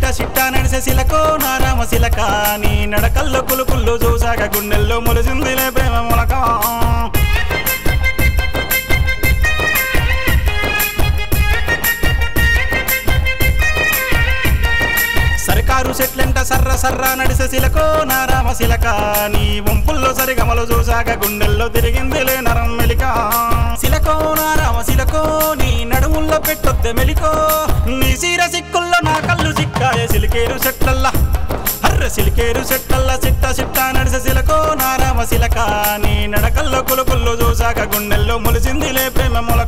చిట్ట నడిసే శిలకో నా రామ శిలక నీ నడకల్లో కులుకుల్లో చూసాక గుండెల్లో మొలిసిందిలే ప్రేమ మొలక సర్కారు చెట్లెంట సర్ర సర్ర నడిసే శిలకో నా రామ శిలక నీ వంపుల్లో సరిగమలు చూసాక గుండెల్లో తిరిగిందిలే నరం మెలిక శిలకో నా రామ శిలకో నీ నడుముల్లో పెట్టొద్దే మెలికో నీ సీర సిక్కుల్లో నా కళ్ళు సిక్కాయ సిలికేరు చెట్లల్లా అర్ర సిలికేరు చెట్లల్లా సిట్ట సిట్ట నడిసే శిలకో నా రామ శిలక నీ నడకల్లో కులుకుల్లో చూసాక గుండెల్లో మొలిసిందిలే ప్రేమ మొలక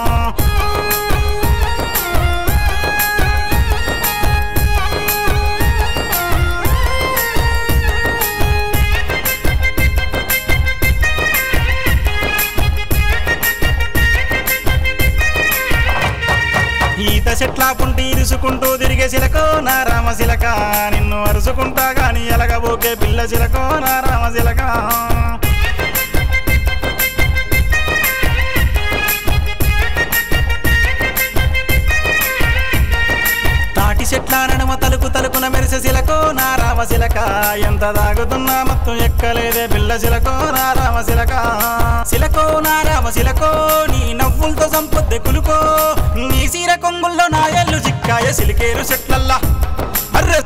ఈత చెట్ల పుంటి ఇరుసుకుంటూ తిరిగే శిలకో నా రామ శిలక నిన్ను అరుసుకుంటా గాని ఎలగబోకే పిల్ల శిలకో నా రామ శిలక తాటి చెట్ల నడుమ తలుకు తలుకున మెరిసే శిలకో నా రామ శిలక ఎంత దాగుతున్నా మొత్తం ఎక్కలేదే పిల్ల శిలకో నా రామ శిలక శిలకో నా రామ శిలకో నీ నవ్వులతో సంపొద్దె కులుకో నీ సీర కొంగుల్లో నా ఎల్లు చిక్కాయ సిలికేరు చెట్లల్లా అర్రె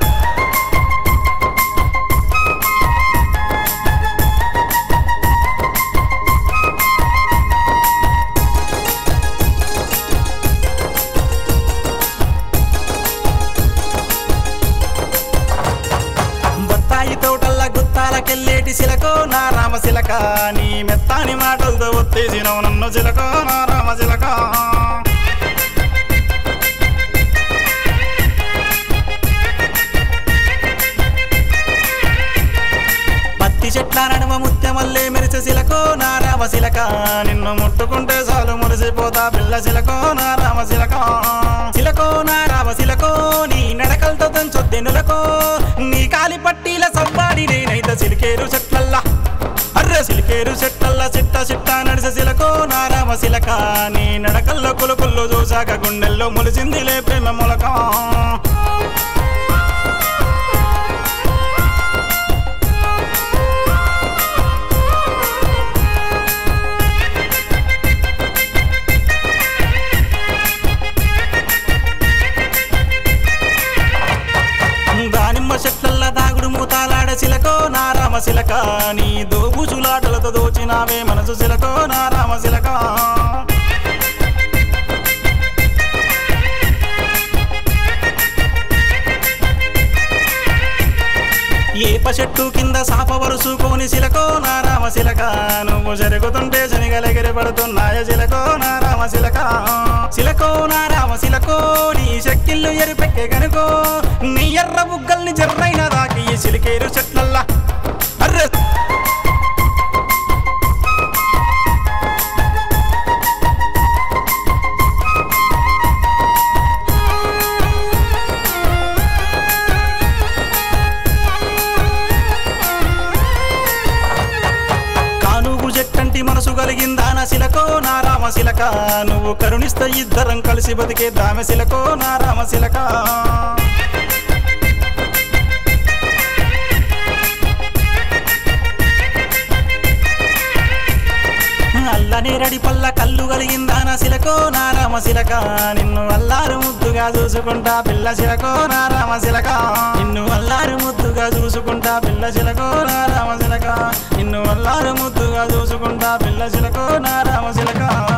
బత్తాయి తోటల్లా గుత్తాలకెళ్ళేటి శిలకో నా రామ శిలక నీ మెత్తాని మాటలతో ఒత్తేసినవు నన్ను శిలకో నా రామ శిలక పత్తి చెట్ల నడుమ ముత్యమల్లే మెరిసే శిలకో నా రామ శిలక నిన్ను ముట్టుకుంటే చాలు మురిసిపోతా పిల్ల శిలకో నా రామ శిలక శిలకో నా రామ శిలకో నీ నడకలతో దంచొద్దెనులకో నీ కాలి పట్టీల సవ్వాడి నేనైతే సిలికేరు చెట్లల్లా అర్ర సిలికేరు చెట్లల్లా చిట్ట చిట్ట నడిసే శిలకో నా రామ శిలక నీ నడకల్లో కులుకుల్లో చూసాక గుండెల్లో ములిసిందిలే ప్రేమ మొలక దానిమ్మ చెట్లల్లా దాగుడు మూతాలాడ శిలకో నా రామ శిలక నీ దోబుచులాటలతో దోచినావే మనసు శిలకో నా రామ శిలక ఏప చెట్టు కింద సాప వరుసుకొని శిలకో నా రామ శిలక నువ్వు జరుగుతుంటే శనిగలెగిరి పడుతున్నాయ శిలకో నా రామ శిలక శిలకో నా రామ శిలకో నీ శక్తిల్లు ఎరిపెక్కే కనుకో నీ ఎర్ర బుగ్గల్ని జర్రైన దాకి ఈ సిలికేరు చెట్లల్లా అర్రె కానుగు జట్టంటి మనసు కలిగిందా నా శిలకో నా రామ శిలక నువ్వు కరుణిస్తే ఇద్దరం కలిసి బతికే దామె శిలకో నా రామ శిలక అల్లనేరడి పల్ల కళ్ళు కలిగిందా నా శిలకో నా రామ శిలక నిన్ను అల్లారు ముద్దుగా చూసుకుంటా పిల్ల శిలకో నా రామ శిలక నిన్ను అల్లారు ముద్దుగా చూసుకుంటా పిల్ల శిలకో నా రామ శిలక నిన్ను అల్లారు ముద్దుగా చూసుకుంటా పిల్ల శిలకో నా రామ శిలక